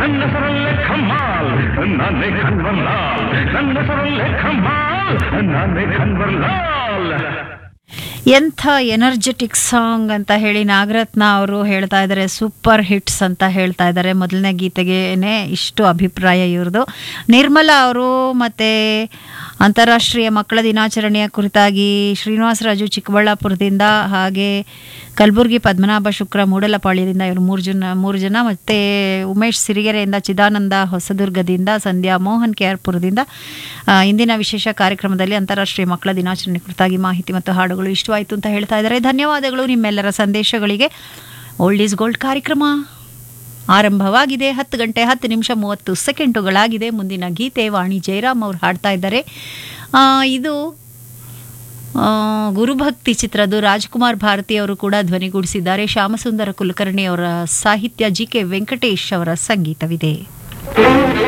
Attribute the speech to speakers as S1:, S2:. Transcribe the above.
S1: ನನ್ನ ಹೆಸರಲ್ಲೇ ಖಮ್ಮಾಲ್ ನಾನೇ ಖನ್ವರ್ಲಾಲ್ ನನ್ನ ಹೆಸರಲ್ಲೇ ಖಮ್ಮಾಲ್ ನಾನೇ ಖನ್ವರ್ಲಾಲ್
S2: ಎಂಥ ಎನರ್ಜೆಟಿಕ್ ಸಾಂಗ್ ಅಂತ ಹೇಳಿ ನಾಗರತ್ನ ಅವರು ಹೇಳ್ತಾ ಇದ್ದಾರೆ ಸೂಪರ್ ಹಿಟ್ಸ್ ಅಂತ ಹೇಳ್ತಾ ಇದ್ದಾರೆ ಮೊದಲನೇ ಗೀತೆಗೇನೆ ಇಷ್ಟು ಅಭಿಪ್ರಾಯ ಇವ್ರದ್ದು ನಿರ್ಮಲಾ ಅವರು ಮತ್ತು ಅಂತಾರಾಷ್ಟ್ರೀಯ ಮಕ್ಕಳ ದಿನಾಚರಣೆಯ ಕುರಿತಾಗಿ ಶ್ರೀನಿವಾಸರಾಜು ಚಿಕ್ಕಬಳ್ಳಾಪುರದಿಂದ ಹಾಗೆ ಕಲಬುರಗಿ ಪದ್ಮನಾಭ ಶುಕ್ರ ಮೂಡಲಪಾಳ್ಯದಿಂದ ಇವರು ಮೂರು ಜನ ಮೂರು ಜನ ಮತ್ತು ಉಮೇಶ್ ಸಿರಿಗೆರೆಯಿಂದ ಚಿದಾನಂದ ಹೊಸದುರ್ಗದಿಂದ ಸಂಧ್ಯಾ ಮೋಹನ್ ಕೆ ಆರ್ ಪುರದಿಂದ ಆ, ಇಂದಿನ ವಿಶೇಷ ಕಾರ್ಯಕ್ರಮದಲ್ಲಿ ಅಂತಾರಾಷ್ಟ್ರೀಯ ಮಕ್ಕಳ ದಿನಾಚರಣೆ ಕುರಿತಾಗಿ ಮಾಹಿತಿ ಮತ್ತು ಹಾಡುಗಳು ಇಷ್ಟವಾಯಿತು ಅಂತ ಹೇಳ್ತಾ ಇದ್ದಾರೆ ಧನ್ಯವಾದಗಳು ನಿಮ್ಮೆಲ್ಲರ ಸಂದೇಶಗಳಿಗೆ ಓಲ್ಡ್ ಈಸ್ ಗೋಲ್ಡ್ ಕಾರ್ಯಕ್ರಮ ಆರಂಭವಾಗಿದೆ ಹತ್ತು ಗಂಟೆ ಹತ್ತು ನಿಮಿಷ ಮೂವತ್ತು ಸೆಕೆಂಡುಗಳಾಗಿದೆ ಮುಂದಿನ ಗೀತೆ ವಾಣಿ ಜಯರಾಮ್ ಅವರು ಹಾಡ್ತಾ ಇದ್ದಾರೆ ಆ, ಇದು ಆ, ಗುರುಭಕ್ತಿ ಚಿತ್ರದ್ದು ರಾಜ್ಕುಮಾರ್ ಭಾರತಿ ಅವರು ಕೂಡ ಧ್ವನಿಗೂಡಿಸಿದ್ದಾರೆ ಶ್ಯಾಮಸುಂದರ ಕುಲಕರ್ಣಿ ಅವರ ಸಾಹಿತ್ಯ ಜಿ ಕೆ ವೆಂಕಟೇಶ್ ಅವರ ಸಂಗೀತವಿದೆ